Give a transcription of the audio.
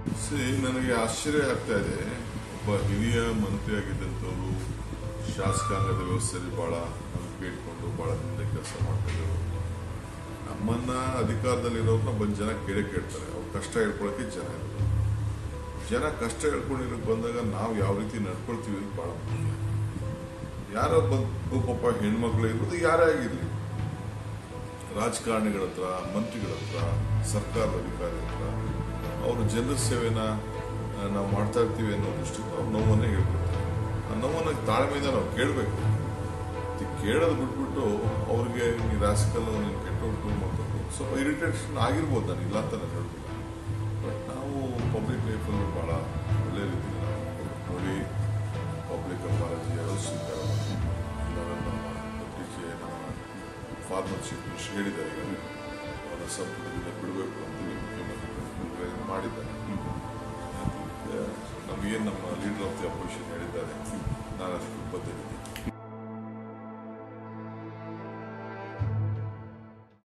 C ನನಗೆ ಆಶ್ಚರ್ಯ ಆಗ್ತಾ ಇದೆ ಒಬ್ಬ ಹಿರಿಯ ಮಂತ್ರಿಯಾಗಿದ್ದಂಥವ್ರು ಶಾಸಕಾಂಗದ ವ್ಯವಸ್ಥೆಯಲ್ಲಿ ಭಾಳ ನಂಬಿಕೆ ಇಟ್ಕೊಂಡು ಭಾಳ ದಿನದ ಕೆಲಸ ಮಾಡ್ತಿದ್ರು ನಮ್ಮನ್ನ ಅಧಿಕಾರದಲ್ಲಿರೋರ್ನ ಬಂದು ಜನ ಕೇಳೇ ಕೇಳ್ತಾರೆ ಅವ್ರು ಕಷ್ಟ ಹೇಳ್ಕೊಳಕ್ಕೆ ಜನ ಇರೋದು ಜನ ಕಷ್ಟ ಹೇಳ್ಕೊಂಡಿರೋಕೆ ಬಂದಾಗ ನಾವು ಯಾವ ರೀತಿ ನಡ್ಕೊಳ್ತೀವಿ ಅಂತ ಭಾಳ ಮುಖ್ಯ ಯಾರೋ ಬಂದು ಪಾಪ ಹೆಣ್ಮಕ್ಳು ಇರ್ಬೋದು ಯಾರೇ ಆಗಿರಲಿ ರಾಜಕಾರಣಿಗಳ ಹತ್ರ ಮಂತ್ರಿಗಳ ಹತ್ರ ಸರ್ಕಾರದ ಅಧಿಕಾರಿ ಹತ್ರ ಅವರು ಜನರ ಸೇವೆನ ಆ, ನಾವು ಮಾಡ್ತಾ ಇರ್ತೀವಿ ಅನ್ನೋ ದೃಷ್ಟಿಯಿಂದ ಅವ್ರು ನೋವನ್ನೇ ಹೇಳ್ಕೊಡ್ತಾರೆ ಆ ನೋವನ್ನ ತಾಳ್ಮೆಯಿಂದ ನಾವು ಕೇಳಬೇಕು ಕೇಳೋದು ಬಿಟ್ಬಿಟ್ಟು ಅವ್ರಿಗೆ ಈ ರಾಸಿಕಲ್ ನೀನು ಕೆಟ್ಟುಂಟು ಮತ್ತೊಂದು ಸ್ವಲ್ಪ ಇರಿಟೇಷನ್ ಆಗಿರ್ಬೋದು ನಾನು ಇಲ್ಲ ಅಂತ ನಾನು ಹೇಳೋದಿಲ್ಲ ಬಟ್ ನಾವು ಪಬ್ಲಿಕ್ ಲೈಫಲ್ಲಿ ಭಾಳ ಒಳ್ಳೆ ರೀತಿಯಲ್ಲಿ ನಾವು ನೋಡಿ ಪಬ್ಲಿಕ್ ಅಪಾಲಜಿ ಯಾರೋ ಸ್ವೀಕಾರ ಮಾಡಿ ಎಲ್ಲರೂ ನಮ್ಮ ಪತ್ರಿಕೆ ನಮ್ಮ ಫಾರ್ಮರ್ ಚೀಫ್ ಮಿನಿಸ್ಟರ್ ಹೇಳಿದ್ದಾರೆ ಈಗ ಅವರ ಸಂಪುಟದಿಂದ ಬಿಡಬೇಕು ಅಂತೇಳಿ ಮುಖ್ಯಮಂತ್ರಿಗಳು ಮಾಡಿದ್ದಾರೆ ಅದಕ್ಕೆ ನಮಗೇನು ನಮ್ಮ ಲೀಡರ್ ಆಫ್ ದಿ ಅಪೋಸಿಷನ್ ಹೇಳಿದ್ದಾರೆ ನಾನು ಅದಕ್ಕೆ ಬದ್ಧರಿದ್ದೀನಿ